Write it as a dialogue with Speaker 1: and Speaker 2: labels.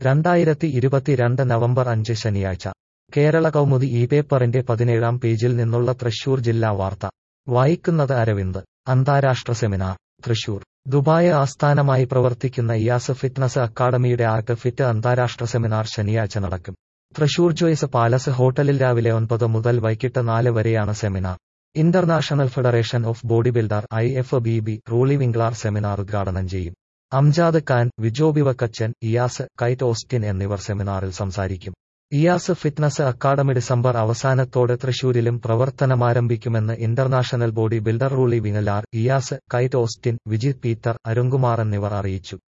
Speaker 1: രണ്ടായിരത്തി ഇരുപത്തിരണ്ട് നവംബർ അഞ്ച് ശനിയാഴ്ച കേരള കൗമുദി ഈ പേപ്പറിന്റെ പതിനേഴാം പേജിൽ നിന്നുള്ള തൃശൂർ ജില്ലാ വാർത്ത വായിക്കുന്നത് അരവിന്ദ് അന്താരാഷ്ട്ര സെമിനാർ തൃശൂർ ദുബായ് ആസ്ഥാനമായി പ്രവർത്തിക്കുന്ന ഇയാസ് ഫിറ്റ്നസ് അക്കാദമിയുടെ ആർട്ട് ഫിറ്റ് അന്താരാഷ്ട്ര സെമിനാർ ശനിയാഴ്ച നടക്കും തൃശൂർ ജോയ്സ് പാലസ് ഹോട്ടലിൽ രാവിലെ ഒൻപത് മുതൽ വൈകിട്ട് നാല് വരെയാണ് seminar international federation of body builder I F B B Roelly Winklaar seminar ഉദ്ഘാടനം ചെയ്യും അംജാദ് ഖാൻ വിജോബി വക്കച്ചൻ ഇയാസ് കൈറ്റ് ഓസ്റ്റിൻ എന്നിവർ സെമിനാറിൽ സംസാരിക്കും ഇയാസ് ഫിറ്റ്നസ് അക്കാദമി ഡിസംബർ അവസാനത്തോടെ തൃശൂരിലും പ്രവർത്തനമാരംഭിക്കുമെന്ന് international body builder Roelly Winklaar Iyas Kite Austin Vijith Peter Arunkumar എന്നിവർ അറിയിച്ചു